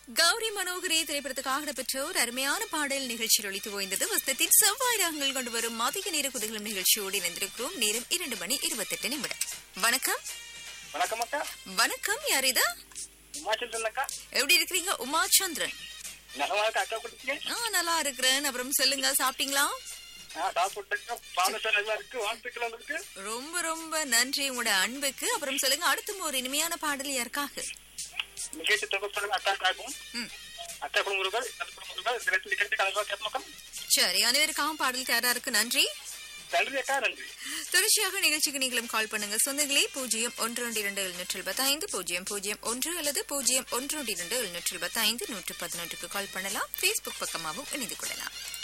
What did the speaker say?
கௌரி மனோகரி திரைப்படத்துக்காக பெற்ற ஒரு அருமையான பாடல் நிகழ்ச்சியில் ஒழித்து ஓய்ந்தது வசனத்தின் செவ்வாய் ராகங்கள் கொண்டு வரும் அதிக நேர குதிகளும் நிகழ்ச்சியோடு இணைந்திருக்கிறோம் நேரம் இரண்டு மணி இருபத்தெட்டு நிமிடம் வணக்கம் வணக்கம் அக்கா வணக்கம் யார் இதா உமாச்சந்திரன் அக்கா எப்படி இருக்கிறீங்க உமாச்சந்திரன் நலமா இருக்கா அக்கா கொடுத்தீங்க நான் நல்லா இருக்கிறேன் அப்புறம் சொல்லுங்க சாப்பிட்டீங்களா நான் சாப்பிட்டு பாலசாலை எல்லாம் இருக்கு வாழ்த்துக்கள் இருக்கு ரொம்ப ரொம்ப நன்றி உங்களோட அன்புக்கு அப்புறம் சொல்லுங்க அடுத்தும் ஒரு இனிமையான பாடல் யாருக்காக நிகழ்ச்சி தொகுப்பாளர் அக்காக்காகவும் ம். அக்கா குடும்பங்கள் அக்கா குடும்பங்கள் தினசரி நிகழ்ச்சி கலவா கேட்போம் சரி அனைவருக்காகவும் பாடல் தயாராருக்கு நன்றி நன்றி அக்கா நன்றி தொடர்ச்சியாக நிகழ்ச்சிக்கு நீங்களும் கால் பண்ணுங்க சொந்தங்களே பூஜ்ஜியம் ஒன்று ஒன்று இரண்டு எழுநூற்றி எழுபத்தைந்து பூஜ்ஜியம் பூஜ்ஜியம் ஒன்று அல்லது பூஜ்ஜியம் ஒன்று ஒன்று இரண்டு எழுநூற்றி எழுபத்தைந்து நூற்று பதினொன்றுக்கு கால் பண்ணலாம் ஃபேஸ்புக் பக்கமாகவும் இணைந்து கொள்ளலாம்